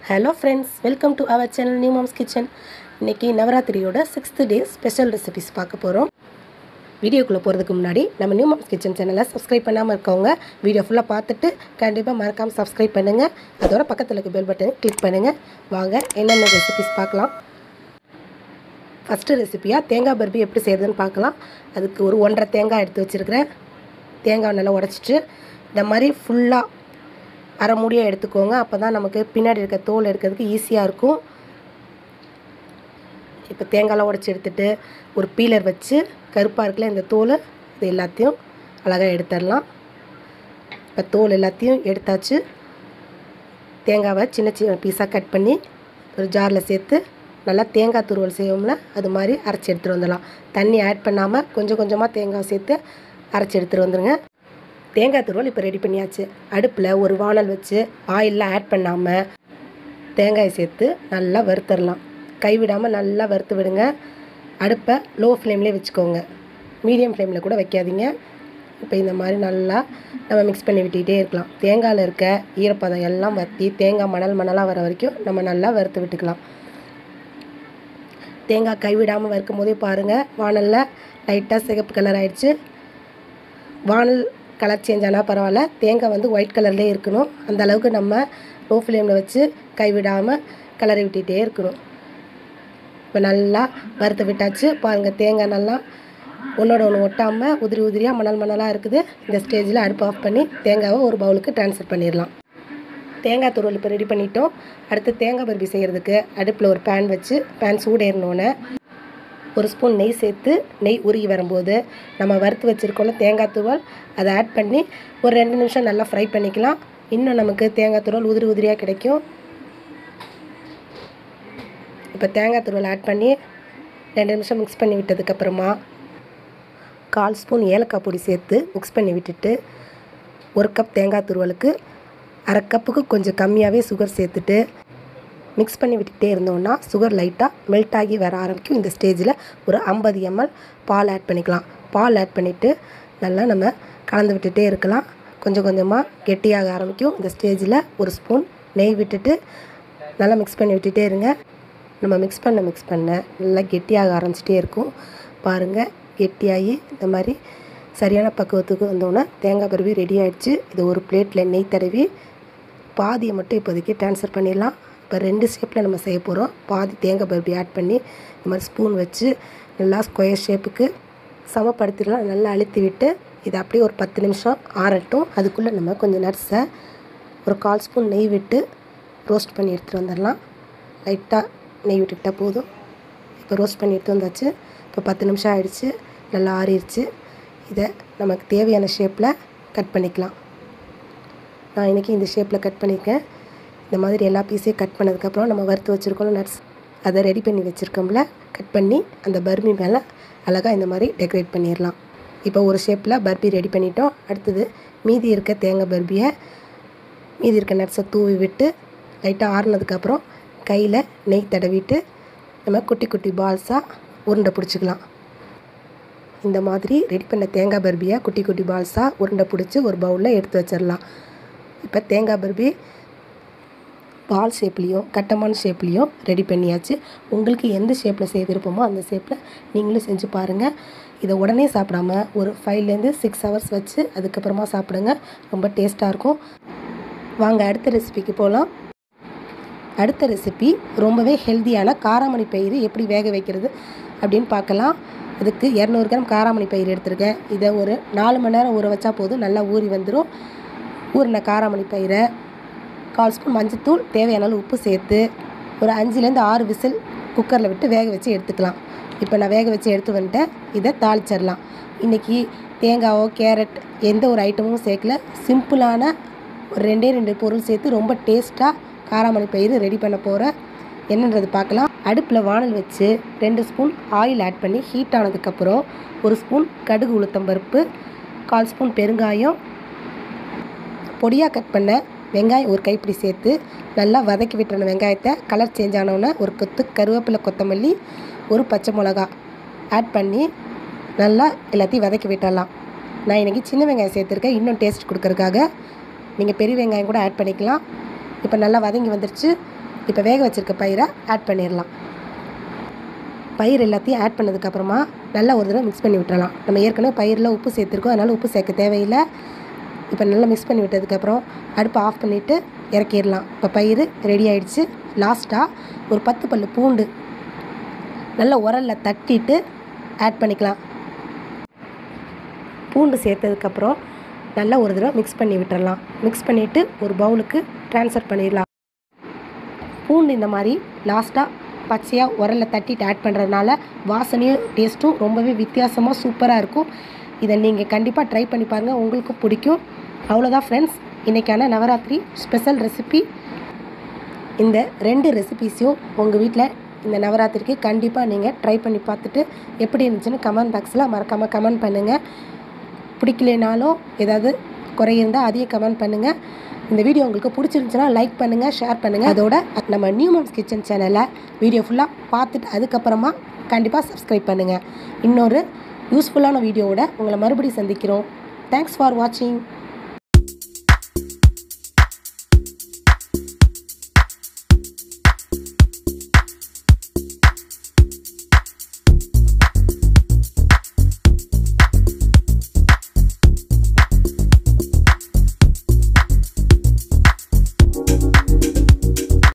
hello friends welcome to our channel new moms kitchen இன்றைக்கி நவராத்திரியோட sixth day special recipes பார்க்க போகிறோம் வீடியோக்குள்ளே போகிறதுக்கு முன்னாடி நம்ம நியூ மாம்ஸ் கிச்சன் சேனலை சப்ஸ்கிரைப் பண்ணாமல் இருக்கவங்க வீடியோ ஃபுல்லாக பார்த்துட்டு கண்டிப்பாக மறக்காமல் சப்ஸ்கிரைப் பண்ணுங்கள் அதோட பக்கத்தில் இருக்க பெல் பட்டனை கிளிக் பண்ணுங்கள் வாங்க என்னென்ன ரெசிபிஸ் பார்க்கலாம் ஃபஸ்ட்டு ரெசிபியாக தேங்காய் பர்பி எப்படி செய்யுதுன்னு பார்க்கலாம் அதுக்கு ஒரு ஒன்றரை தேங்காய் எடுத்து வச்சுருக்கிறேன் தேங்காய் நல்லா உடச்சிட்டு இந்த மாதிரி ஃபுல்லாக அரை மூடியாக எடுத்துக்கோங்க அப்போ தான் நமக்கு பின்னாடி இருக்க தோல் எடுக்கிறதுக்கு ஈஸியாக இருக்கும் இப்போ தேங்காய்லாம் உடச்சி எடுத்துட்டு ஒரு பீலர் வச்சு கருப்பாக இருக்குல்ல இந்த தோல் இது எல்லாத்தையும் அழகாக எடுத்துடலாம் இப்போ தோல் எல்லாத்தையும் எடுத்தாச்சு தேங்காவை சின்ன சின்ன பீஸாக கட் பண்ணி ஒரு ஜாரில் சேர்த்து நல்லா தேங்காய் துருவல் செய்வோம்ல அது மாதிரி அரைச்சி எடுத்துகிட்டு வந்துடலாம் தண்ணி ஆட் பண்ணாமல் கொஞ்சம் கொஞ்சமாக தேங்காய் சேர்த்து அரைச்சி எடுத்துகிட்டு வந்துடுங்க தேங்காய் துருவல் இப்போ ரெடி பண்ணியாச்சு அடுப்பில் ஒரு வானல் வச்சு ஆயிலெலாம் ஆட் பண்ணாமல் தேங்காயை சேர்த்து நல்லா வறுத்தரலாம் கைவிடாமல் நல்லா வறுத்து விடுங்க அடுப்பை லோ ஃப்ளேம்லேயே வச்சுக்கோங்க மீடியம் ஃப்ளேமில் கூட வைக்காதீங்க இப்போ இந்த மாதிரி நல்லா நம்ம மிக்ஸ் பண்ணி விட்டுக்கிட்டே இருக்கலாம் தேங்காயில் இருக்க ஈரப்பதம் எல்லாம் வற்றி தேங்காய் மணல் மணலாக வர வரைக்கும் நம்ம நல்லா வறுத்து விட்டுக்கலாம் தேங்காய் கைவிடாமல் வறுக்கும் போதே பாருங்கள் வானலில் லைட்டாக சிகப்பு கலர் ஆயிடுச்சு வானல் கலர் சேஞ்ச் ஆனால் பரவாயில்ல தேங்காய் வந்து ஒயிட் கலர்லேயே இருக்கணும் அந்த அளவுக்கு நம்ம லோ ஃப்ளேமில் வச்சு கைவிடாமல் கலரை விட்டுகிட்டே இருக்கணும் இப்போ நல்லா வறுத்து விட்டாச்சு பாருங்கள் தேங்காய் நல்லா ஒன்றோட ஒன்று ஒட்டாமல் உதிரி உதிரியாக மணல் மணலாக இருக்குது இந்த ஸ்டேஜில் அடுப்பு ஆஃப் பண்ணி தேங்காவை ஒரு பவுலுக்கு ட்ரான்ஸ்ஃபர் பண்ணிடலாம் தேங்காய் துருவல் இப்போ ரெடி பண்ணிட்டோம் அடுத்து தேங்காய் பருப்பி செய்கிறதுக்கு அடுப்பில் ஒரு பேன் வச்சு பேன் சூடேறினோன்னே ஒரு ஸ்பூன் நெய் சேர்த்து நெய் உருகி வரும்போது நம்ம வறுத்து வச்சுருக்கோம்ல தேங்காய் துருவல் அதை ஆட் பண்ணி ஒரு ரெண்டு நிமிஷம் நல்லா ஃப்ரை பண்ணிக்கலாம் இன்னும் நமக்கு தேங்காய் துருவல் உதிரி உதிரியாக கிடைக்கும் இப்போ தேங்காய் துருவல் ஆட் பண்ணி ரெண்டு நிமிஷம் மிக்ஸ் பண்ணி விட்டதுக்கப்புறமா கால் ஸ்பூன் ஏலக்காய் பொடி சேர்த்து மிக்ஸ் பண்ணி விட்டுட்டு ஒரு கப் தேங்காய் துருவலுக்கு அரை கப்புக்கு கொஞ்சம் கம்மியாகவே சுகர் சேர்த்துட்டு மிக்ஸ் பண்ணி விட்டுகிட்டே இருந்தோம்னா சுகர் லைட்டாக மெல்ட் ஆகி வர ஆரம்பிக்கும் இந்த ஸ்டேஜில் ஒரு ஐம்பது எம்எல் பால் ஆட் பண்ணிக்கலாம் பால் ஆட் பண்ணிவிட்டு நல்லா நம்ம கலந்து விட்டுட்டே இருக்கலாம் கொஞ்சம் கொஞ்சமாக கெட்டியாக ஆரம்பிக்கும் இந்த ஸ்டேஜில் ஒரு ஸ்பூன் நெய் விட்டுட்டு நல்லா மிக்ஸ் பண்ணி விட்டுட்டே இருங்க நம்ம மிக்ஸ் பண்ண மிக்ஸ் பண்ண நல்லா கெட்டியாக ஆரம்பிச்சிட்டே இருக்கும் பாருங்கள் கெட்டியாகி இந்த மாதிரி சரியான பக்குவத்துக்கு வந்தோன்னே தேங்காய் பருவி ரெடி ஆகிடுச்சு இது ஒரு பிளேட்டில் நெய் தடவி பாதியை மட்டும் இப்போதைக்கு ட்ரான்ஸ்ஃபர் பண்ணிடலாம் இப்போ ரெண்டு ஷேப்பில் நம்ம செய்ய போகிறோம் பாதி தேங்காய் பருப்பி ஆட் பண்ணி இந்த மாதிரி ஸ்பூன் வச்சு நல்லா ஸ்கொயர் ஷேப்புக்கு சமப்படுத்திடலாம் நல்லா அழுத்தி விட்டு இதை அப்படியே ஒரு பத்து நிமிஷம் ஆறட்டும் அதுக்குள்ளே நம்ம கொஞ்சம் நட்ஸை ஒரு கால் ஸ்பூன் நெய் விட்டு ரோஸ்ட் பண்ணி எடுத்துகிட்டு வந்துடலாம் லைட்டாக நெய் விட்டுக்கிட்டால் போதும் இப்போ ரோஸ்ட் பண்ணி எடுத்து வந்தாச்சு இப்போ பத்து நிமிஷம் ஆயிடுச்சு நல்லா ஆறிடுச்சு இதை நமக்கு தேவையான ஷேப்பில் கட் பண்ணிக்கலாம் நான் இன்றைக்கி இந்த ஷேப்பில் கட் பண்ணியிருக்கேன் இந்த மாதிரி எல்லா பீஸையும் கட் பண்ணதுக்கப்புறம் நம்ம வறுத்து வச்சுருக்கோம் நட்ஸ் அதை ரெடி பண்ணி வச்சுருக்கோம்ல கட் பண்ணி அந்த பர்பி மேலே அழகாக இந்த மாதிரி டெக்கரேட் பண்ணிடலாம் இப்போ ஒரு ஷேப்பில் பர்பி ரெடி பண்ணிட்டோம் அடுத்தது மீதி இருக்க தேங்காய் பர்பியை மீதி இருக்க நட்ஸை தூவி விட்டு லைட்டாக ஆறுனதுக்கப்புறம் கையில் நெய் தடவிட்டு நம்ம குட்டி குட்டி பால்ஸாக உருண்டை பிடிச்சிக்கலாம் இந்த மாதிரி ரெடி பண்ண தேங்காய் பர்பியை குட்டி குட்டி பால்ஸாக உருண்டை பிடிச்சி ஒரு பவுலில் எடுத்து வச்சிடலாம் இப்போ தேங்காய் பர்பி பால் ஷேப்லேயும் கட்டமான ஷேப்லேயும் ரெடி பண்ணியாச்சு உங்களுக்கு எந்த ஷேப்பில் செய்ய விருப்பமோ அந்த ஷேப்பில் நீங்களும் செஞ்சு பாருங்கள் இதை உடனே சாப்பிடாம ஒரு ஃபைவ்லேருந்து சிக்ஸ் ஹவர்ஸ் வச்சு அதுக்கப்புறமா சாப்பிடுங்க ரொம்ப டேஸ்ட்டாக இருக்கும் வாங்க அடுத்த ரெசிபிக்கு போகலாம் அடுத்த ரெசிபி ரொம்பவே ஹெல்த்தியான காராமணி பயிறு எப்படி வேக வைக்கிறது அப்படின்னு பார்க்கலாம் அதுக்கு இரநூறு கிராம் காராமணி பயிர் எடுத்திருக்கேன் இதை ஒரு நாலு மணி நேரம் ஊற வச்சா போதும் நல்லா ஊறி வந்துடும் ஊறின காராமணி பயிரை கால் ஸ்பூன் மஞ்சத்தூள் தேவையான அளவு உப்பு சேர்த்து ஒரு அஞ்சுலேருந்து ஆறு விசில் குக்கரில் விட்டு வேக வச்சு எடுத்துக்கலாம் இப்போ நான் வேக வச்சு எடுத்து வந்துட்டேன் இதை தாளிச்சிடலாம் இன்றைக்கி தேங்காவோ கேரட் எந்த ஒரு ஐட்டமும் சேர்க்கல சிம்பிளான ஒரு ரெண்டே ரெண்டு பொருள் சேர்த்து ரொம்ப டேஸ்ட்டாக காராமணி பயிர் ரெடி பண்ண போகிறேன் என்னன்றது பார்க்கலாம் அடுப்பில் வானல் வச்சு ரெண்டு ஸ்பூன் ஆயில் ஆட் பண்ணி ஹீட் ஆனதுக்கப்புறம் ஒரு ஸ்பூன் கடுகு உளுத்தம்பருப்பு கால் ஸ்பூன் பெருங்காயம் பொடியாக கட் பண்ண வெங்காயம் ஒரு கைப்பிடி சேர்த்து நல்லா வதக்கி விட்டுறணும் வெங்காயத்தை கலர் சேஞ்ச் ஆனோன்னே ஒரு கொத்து கருவேப்பிலை கொத்தமல்லி ஒரு பச்சை மிளகா ஆட் பண்ணி நல்லா எல்லாத்தையும் வதக்கி விட்டுடலாம் நான் இன்றைக்கி சின்ன வெங்காயம் சேர்த்துருக்கேன் இன்னும் டேஸ்ட் கொடுக்கறதுக்காக நீங்கள் பெரிய வெங்காயம் கூட ஆட் பண்ணிக்கலாம் இப்போ நல்லா வதங்கி வந்துருச்சு இப்போ வேக வச்சுருக்க பயிரை ஆட் பண்ணிடலாம் பயிர் எல்லாத்தையும் ஆட் பண்ணதுக்கப்புறமா நல்லா ஒரு தடவை மிக்ஸ் பண்ணி விட்டுறலாம் நம்ம ஏற்கனவே பயிரில் உப்பு சேர்த்துருக்கோம் அதனால் உப்பு சேர்க்க தேவையில்லை இப்போ நல்லா மிக்ஸ் பண்ணி விட்டதுக்கப்புறம் அடுப்பை ஆஃப் பண்ணிவிட்டு இறக்கிடலாம் இப்போ பயிர் ரெடி ஆயிடுச்சு லாஸ்ட்டாக ஒரு பத்து பல்லு பூண்டு நல்லா உரலில் தட்டிட்டு ஆட் பண்ணிக்கலாம் பூண்டு சேர்த்ததுக்கப்புறம் நல்லா ஒரு தடவை மிக்ஸ் பண்ணி விட்டுறலாம் மிக்ஸ் பண்ணிவிட்டு ஒரு பவுலுக்கு ட்ரான்ஸ்ஃபர் பண்ணிடலாம் பூண்டு இந்த மாதிரி லாஸ்ட்டாக பச்சையாக உரலில் தட்டிட்டு ஆட் பண்ணுறதுனால வாசனையும் டேஸ்ட்டும் ரொம்பவே வித்தியாசமாக சூப்பராக இருக்கும் இதை நீங்கள் கண்டிப்பாக ட்ரை பண்ணி பாருங்கள் உங்களுக்கும் பிடிக்கும் அவ்வளோதான் ஃப்ரெண்ட்ஸ் இன்றைக்கான நவராத்திரி ஸ்பெஷல் ரெசிபி இந்த ரெண்டு ரெசிபீஸையும் உங்கள் வீட்டில் இந்த நவராத்திரிக்கு கண்டிப்பாக நீங்கள் ட்ரை பண்ணி பார்த்துட்டு எப்படி இருந்துச்சுன்னு கமெண்ட் பாக்ஸில் மறக்காமல் கமெண்ட் பண்ணுங்கள் பிடிக்கலைனாலும் ஏதாவது குறை இருந்தால் அதையும் கமெண்ட் பண்ணுங்கள் இந்த வீடியோ உங்களுக்கு பிடிச்சிருந்துச்சுன்னா லைக் பண்ணுங்கள் ஷேர் பண்ணுங்கள் அதோட நம்ம நியூ மம்ஸ் கிச்சன் சேனலை வீடியோ ஃபுல்லாக பார்த்துட்டு அதுக்கப்புறமா கண்டிப்பாக சப்ஸ்கிரைப் பண்ணுங்கள் இன்னொரு யூஸ்ஃபுல்லான வீடியோவோட உங்களை மறுபடியும் சந்திக்கிறோம் தேங்க்ஸ் ஃபார் வாட்சிங்